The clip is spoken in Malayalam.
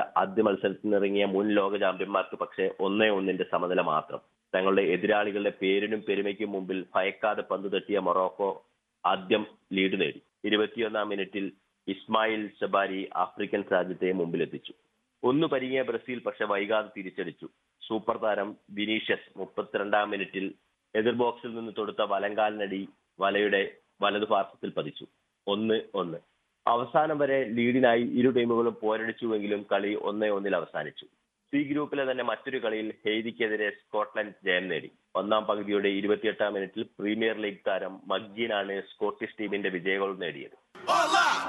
ആദ്യ മത്സരത്തിനിറങ്ങിയ മുൻ ലോക ചാമ്പ്യന്മാർക്ക് പക്ഷേ ഒന്നേ ഒന്നിന്റെ സമനില മാത്രം തങ്ങളുടെ എതിരാളികളുടെ പേരിനും പെരുമയ്ക്കും മുമ്പിൽ ഭയക്കാതെ പന്ത് തട്ടിയ മൊറോക്കോ ആദ്യം ലീഡ് നേടി ഇരുപത്തിയൊന്നാം മിനിറ്റിൽ ഇസ്മായിൽ ഷബാരി ആഫ്രിക്കൻ രാജ്യത്തെ മുമ്പിലെത്തിച്ചു ഒന്ന് പരിങ്ങിയ ബ്രസീൽ പക്ഷെ വൈകാതെ തിരിച്ചടിച്ചു സൂപ്പർ താരം വിനീഷ്യസ് മുപ്പത്തിരണ്ടാം മിനിറ്റിൽ എതിർ ബോക്സിൽ നിന്ന് തൊടുത്ത വലങ്കാലിനടി വലയുടെ വലതു പാർശ്വത്തിൽ പതിച്ചു ഒന്ന് ഒന്ന് അവസാനം വരെ ലീഡിനായി ഇരു ടീമുകളും പോരടിച്ചുവെങ്കിലും കളി ഒന്നേ ഒന്നിൽ അവസാനിച്ചു സി ഗ്രൂപ്പിലെ തന്നെ മറ്റൊരു കളിയിൽ ഹെയ്തിക്കെതിരെ സ്കോട്ട്ലൻഡ് ജയം നേടി ഒന്നാം പകുതിയുടെ ഇരുപത്തിയെട്ടാം മിനിറ്റിൽ പ്രീമിയർ ലീഗ് താരം മഗ്ഗീനാണ് സ്കോട്ടിഷ് ടീമിന്റെ വിജയഗോൾ നേടിയത്